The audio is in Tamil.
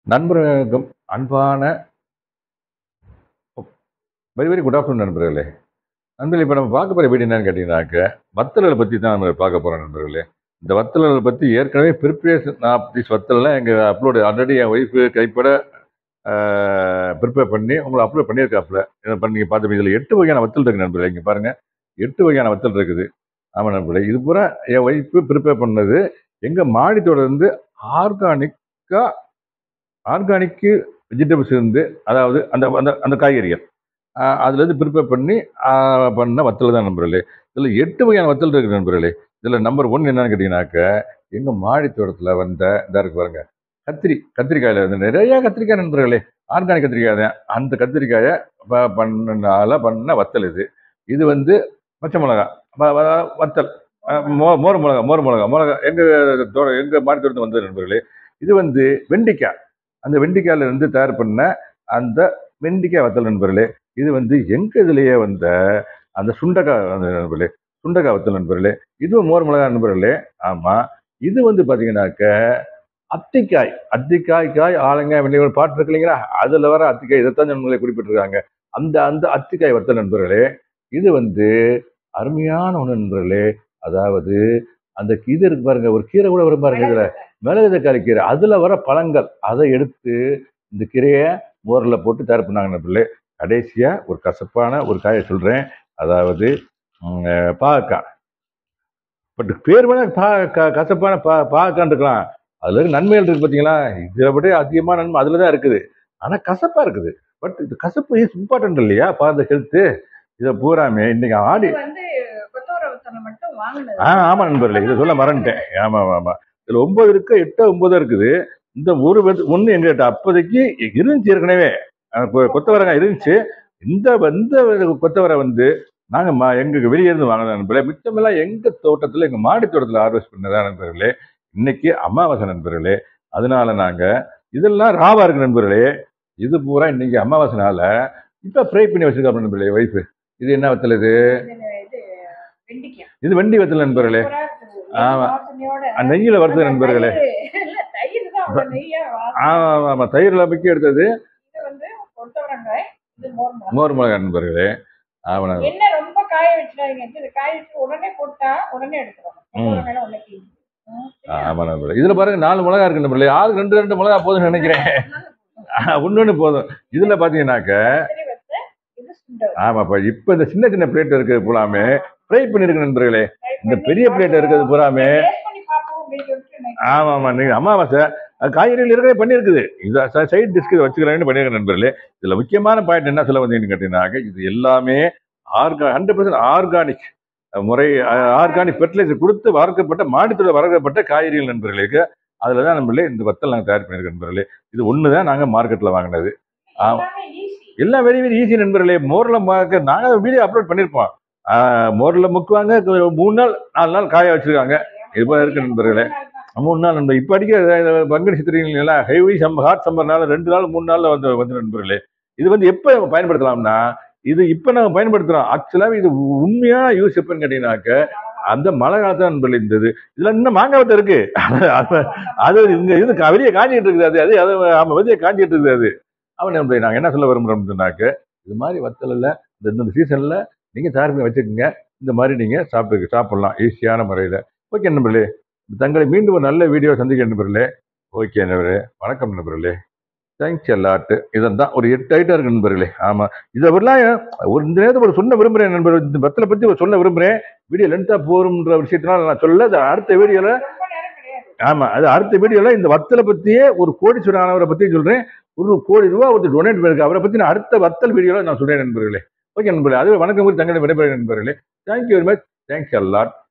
நண்பர்களுக்கும் அன்பான வெரி வெரி குட் ஆஃப்டர்நூன் நண்பர்களே நண்பர்களே இப்போ நம்ம பார்க்க போகிற வீடியோ என்னன்னு கேட்டிங்கனாக்க வத்தல்களை பற்றி தான் நம்ம பார்க்க போகிறோம் நண்பர்களே இந்த வத்தல்களை பற்றி ஏற்கனவே ப்ரிப்பரேஷன் ஆஃப் திஸ் வத்தல்லாம் எங்கள் அப்லோடு ஆல்ரெடி என் ஒய்ஃபு கைப்பட ப்ரிப்பேர் பண்ணி உங்களை அப்லோட் பண்ணியிருக்காப்புல இதை பண்ணி நீங்கள் பார்த்து இதில் எட்டு வகையான வத்தல் இருக்குது நண்பர்களே இங்கே பாருங்கள் எட்டு வகையான வத்தல் இருக்குது ஆமாம் நண்பர்களே இது பூரா என் ஒய்ஃபு ப்ரிப்பேர் பண்ணது எங்கள் மாடித்தோட இருந்து ஆர்கானிக்காக ஆர்கானிக்கு வெஜிடபிள்ஸ் இருந்து அதாவது அந்த அந்த அந்த காய்கறிகள் ஆஹ் அதுலேருந்து ப்ரிப்பேர் பண்ணி ஆஹ் பண்ண வத்தல் தான் நண்பர்களே இதில் எட்டு வகையான வத்தல் இருக்குது நண்பர்களே இதில் நம்பர் ஒன் என்னன்னு கேட்டிங்கனாக்க எங்கள் மாடி தோட்டத்தில் வந்த இதாக இருக்கு பாருங்க கத்திரி கத்திரிக்காயில் வந்து நிறைய கத்திரிக்காய் நண்பர்களே ஆர்கானிக் கத்திரிக்காய் தான் அந்த கத்திரிக்காயை ப- பண்ணனால பண்ண வத்தல் இது இது வந்து பச்சை மிளகா வ- வ- வத்தல் ஆஹ் மோ மோர் மிளகா மோர் மிளகா மிளகா எங்கள் தோட எங்கள் மாடி தோட்டத்தில் வந்தது நண்பர்களே இது வந்து வெண்டிக்காய் அந்த வெண்டிக்காயில இருந்து தயார் பண்ண அந்த வெண்டிக்காய் வத்தல் நண்பர்களே இது வந்து எங்க இதுலயே வந்த அந்த சுண்டக்காய் வந்து நண்பர்களே சுண்டக்காய் வத்தல் நண்பர்களே இதுவும் மோர் மிளகாய் நண்பர்களே ஆமா இது வந்து பாத்தீங்கன்னாக்க அத்திக்காய் அத்திக்காய் காய் ஆலங்காய் வெண்டைக்காய் பாட்டு இருக்கு இல்லைங்களா அதுல வர அத்திக்காய் இதைத்தான் நண்பர்களே குறிப்பிட்டிருக்காங்க அந்த அந்த அத்திக்காய் வத்தல் நண்பர்களே இது வந்து அருமையான ஒன்று நண்பர்களே அதாவது அந்த இது இருக்கு பாருங்க ஒரு கீரை கூட வரும் பாருங்க இதுல மிளகு தக்காளி கீரை அதுல வர பழங்கள் அதை எடுத்து இந்த கீரையை மோரில் போட்டு தயார் பண்ணாங்க நண்பர்களே கடைசியா ஒரு கசப்பான ஒரு காயை சொல்றேன் அதாவது ம், அஹ், பாகக்காய் பட் பேர் வேணா பா க- கசப்பான பா பாகக்கான்னு இருக்கலாம் அதுல இருக்க நன்மைகள் இருக்கு பாத்தீங்களா இதை விட அதிகமான நன்மை அதுல தான் இருக்குது ஆனா கசப்பா இருக்குது பட் இது கசப்பு இஸ் இம்பார்ட்டன்ட் இல்லையா ஃபார் த ஹெல்த் இதை பூராமே இன்னைக்கு ஆடி இது வந்து கொத்தவரவத்தனை மட்டும் வாங்கினது ஆ ஆமா நண்பர்களே இதை சொல்ல மறந்துட்டேன் ஆமா ஆமா ஆமா இதுல ஒன்பது இருக்கு எட்டு ஒன்பது இருக்குது இந்த ஒரு வெத்- ஒண்ணு எங்ககிட்ட அப்போதைக்கு இருந்துச்சு ஏற்கனவே அஹ் கொ- கொத்தவரங்காய் இருந்துச்சு இந்த இந்த கொத்தவரை வந்து நாங்க ம- எங்களுக்கு வெளியே இருந்து வாங்கின நண்பர்களே மிச்சமெல்லாம் எங்க தோட்டத்துல எங்க மாடி தோட்டத்துல ஹார்வெஸ்ட் பண்ணதா நண்பர்களே இன்னைக்கு அமாவாசை நண்பர்களே அதனால நாங்க இதெல்லாம் ராவா இருக்கு நண்பர்களே இது பூரா இன்னைக்கு அமாவாசை நாள இப்ப ஃப்ரை பண்ணி வச்சிருக்காரு நண்பர்களே ஒய்ஃப் இது என்ன வத்தல் இது இது இது வெண்டிக்காய் இது வெண்டி வத்தல் நண்பர்களே சூப்பரா இருக்குது. ஆமா. வாசனையோட அந்த நெய்யில வறுத்தது நண்பர்களே தயிர் இல்ல, தயிர் தான் அவ்வளவு நெய்யா வாசனை. ஆமா ஆமா, ஆமா தயிர்ல முக்கி எடுத்தது இது வந்து கொத்தவரங்காய் இது மோர் மிளகாய். மோர் மிளகா நண்பர்களே ஆமா என்ன ரொம்ப காய வச்சிடாதீங்க இது காய வச்சு உடனே போட்டா உடனே எடுத்துருவாங்க கொத்தவரங்காய் உடனே கிளீன் ஆமா நண்பர்களே இதுல பாருங்க நாலு மிளகா இருக்கு நண்பர்களே ஆளுக்கு ரெண்டு ரெண்டு மிளகா போதும்னு நினைக்கிறேன் ஒன்னொன்னு போதும் இதுல பாத்தீங்கன்னாக்க இது சுண்டல் ஆமாப்பா இப்ப இந்த சின்ன சின்ன பிளேட் இருக்கிறது பூராமே ஃப்ரை பண்ணிருக்கு நண்பர்களே இந்த பெரிய பிளேட் இருக்கிறது பூராமே டேஸ்ட் பண்ணி பார்ப்போம் அப்படின்னு சொல்லிட்டு நான் ஆமா ஆமா நீங்க அமாவாசை அது காய்கறிகள் இருக்கவே பண்ணியிருக்குது இது சைட் டிஸ்க் வச்சுக்கிறேன்னு பண்ணியிருக்க நண்பர்களே இதுல முக்கியமான பாயிண்ட் என்ன சொல்ல வந்தீங்கன்னு கேட்டீங்கன்னாக்க இது எல்லாமே ஆர்கா ஹண்ட்ரட் பர்சன்ட் ஆர்கானிக் முறை ஆர்கானிக் ஃபெர்டிலைசர் கொடுத்து வளர்க்கப்பட்ட மாடித்தோட வளர்க்கப்பட்ட காய்கறிகள் நண்பர்களுக்கு அதில் தான் நம்மளே இந்த வத்தல் நாங்கள் தயார் பண்ணியிருக்கோம் நண்பர்களே இது ஒன்று தான் நாங்கள் மார்க்கெட்டில் வாங்கினது ஆமா. எல்லாமே ஈஸி எல்லாம் வெரி வெரி ஈஸி நண்பர்களே மோரில் நாங்கள் வீடியோ அப்லோட் பண்ணியிருப்போம் மோரில் முக்குவாங்க மூணு நாள் நாலு நாள் காய வச்சிருக்காங்க இப்போ இருக்கு நண்பர்களே மூணு நாள் நண்பர் இப்போ அடிக்க பங்குனி சித்திரைங்களா ஹெவி சம் ஹாட் சம்மர்னால ரெண்டு நாள் மூணு நாள்ல வந்து வந்து நண்பர்களே இது வந்து எப்போ நம்ம பயன்படுத்தலாம்னா இது இப்போ நம்ம பயன்படுத்துறோம் ஆக்சுவலாக இது உண்மையான யூஸ் எப்பன்னு கேட்டீங்கன்னாக்க அந்த மழை காலத்துல நண்பர்கள் இருந்தது இதுல இன்னும் மாங்காய் வத்தல் இருக்கு அது- அது இங்க இது கா- வெளியே காஞ்சிட்டு இருக்குது அது அது அது ஆமா வெளியே காஞ்சிட்டு இருக்குது அது அவன் நண்பர்களே நாங்கள் என்ன சொல்ல விரும்புறோம்னாக்க இது மாதிரி வத்தல் இல்ல இந்த இந்த சீசன்ல நீங்க தயார் பண்ணி வச்சுக்கோங்க இந்த மாதிரி நீங்க சாப்பிட்டு சாப்பிடலாம் ஈஸியான முறையில் ஓகே நண்பர்களே தங்களை மீண்டும் ஒரு நல்ல வீடியோ சந்திக்க நண்பர்களே ஓகே நண்பர்களே வணக்கம் நண்பர்களே தேங்க்ஸ் எல்லாட்டு இதன் தான் ஒரு எட்டு ஐட்டம் இருக்கு நண்பர்களே ஆமா இதை வரலாம் ஒரு இந்த நேரத்தில் ஒரு சொல்ல விரும்புறேன் நண்பர் இந்த பத்தலை பத்தி ஒரு சொல்ல விரும்புறேன் வீடியோ லென்த்தா போரும்ன்ற விஷயத்தினால நான் சொல்ல அது அடுத்த வீடியோல ரொம்ப நேரம் கிடையாது ஆமா அது அடுத்த வீடியோல இந்த வத்தலை பத்தியே ஒரு கோடீஸ்வரர் ஆனவரை பத்தி சொல்றேன் ஒரு கோடி ரூபா ஒரு டொனேட் பண்ணிருக்கு அவரை பத்தி நான் அடுத்த வத்தல் வீடியோல நான் சொல்றேன் நண்பர்களே ஓகே நண்பர்களே அதுவே வணக்கம் கூறி தங்களை விடைபெறுகிறேன் நண்பர்களே thank you very much thanks allot